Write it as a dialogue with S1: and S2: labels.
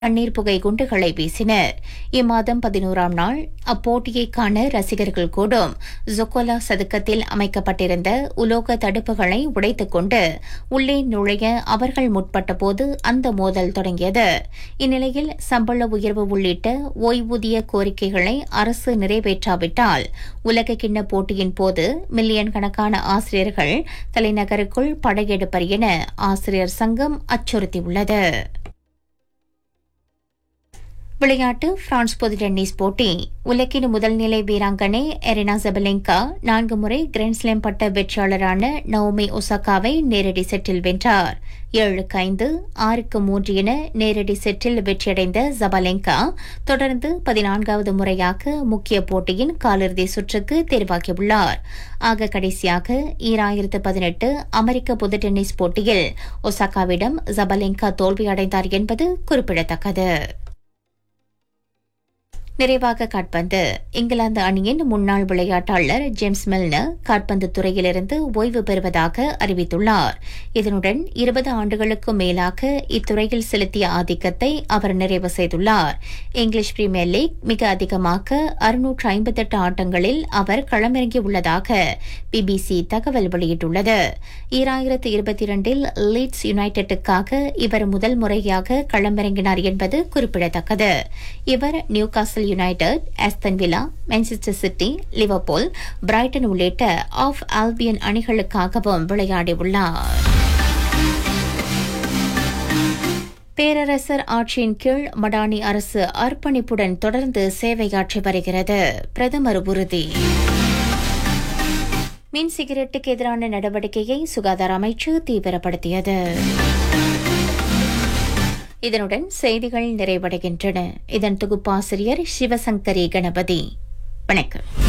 S1: கண்ணீர் புகை குண்டுகளை வீசினர் இம்மாதம் பதினோராம் நாள் அப்போட்டியை காண ரசிகர்கள் கூடும் ஜொக்கோலா சதுக்கத்தில் அமைக்கப்பட்டிருந்த உலோக தடுப்புகளை உடைத்துக் கொண்டு உள்ளே நுழைய அவர்கள் முற்பட்டபோது அந்த மோதல் தொடங்கியது இந்நிலையில் சம்பள உயர்வு உள்ளிட்ட ஓய்வூதிய கோரிக்கைகளை அரசு நிறைவேற்றாவிட்டால் உலக கிண்ண போட்டியின் போது மில்லியன் கணக்கான ஆசிரியர்கள் தலைநகருக்குள் படையெடுப்பர் என ஆசிரியர் சங்கம் அச்சுறுத்தியுள்ளது விளையாட்டு பிரான்ஸ் பொது டென்னிஸ் போட்டி உலகின் முதல்நிலை வீராங்கனை எரினா ஜெபலெங்கா நான்கு முறை கிராண்ட்ஸ்லாம் பட்ட வெற்றியாளரான நவோமி ஒசாகாவை நேரடி செட்டில் வென்றார் ஏழுக்கு ஐந்து ஆறுக்கு மூன்று என நேரடி செட்டில் வெற்றியடைந்த ஜபலெங்கா தொடர்ந்து பதினான்காவது முறையாக முக்கிய போட்டியின் காலிறுதி சுற்றுக்கு தேர்வாகியுள்ளார் ஆக கடைசியாக ஈராயிரத்து பதினெட்டு அமெரிக்க பொது டென்னிஸ் போட்டியில் ஒசாகாவிடம் ஜபலெங்கா தோல்வியடைந்தார் என்பது குறிப்பிடத்தக்கது நிறைவாக காட்பந்து இங்கிலாந்து அணியின் முன்னாள் விளையாட்டாளர் ஜேம்ஸ் மில்னர் காட்பந்து துறையிலிருந்து ஓய்வு பெறுவதாக அறிவித்துள்ளார் இதனுடன் இருபது ஆண்டுகளுக்கும் மேலாக இத்துறையில் செலுத்திய ஆதிக்கத்தை அவர் நிறைவு செய்துள்ளார் இங்கிலீஷ் பிரீமியர் லீக் மிக அதிகமாக அறுநூற்று ஐம்பத்தெட்டு ஆட்டங்களில் அவர் களமிறங்கியுள்ளதாக பிபிசி தகவல் வெளியிட்டுள்ளது ஈராயிரத்து இருபத்தி இரண்டில் லீட்ஸ் யுனைடெட்டுக்காக இவர் முதல் முறையாக களமிறங்கினார் என்பது குறிப்பிடத்தக்கது இவர் Newcastle United Aston Villa Manchester City Liverpool Brighton உள்ளிட்ட ஆஃப் ஆல்பியன் அணிகளுக்காகவும் விளையாடியுள்ளார் பேரரசர் ஆட்சியின் கீழ் மடானி அரசு அர்ப்பணிப்புடன் தொடர்ந்து சேவையாற்றி வருகிறது பிரதமர் உறுதி மின் சிகரெட்டுக்கு எதிரான நடவடிக்கையை சுகாதார அமைச்சு தீவிரப்படுத்தியது இதனுடன் செய்திகள் நிறைவடைகின்றன இதன் தொகுப்பாசிரியர் சிவசங்கரி கணபதி வணக்கம்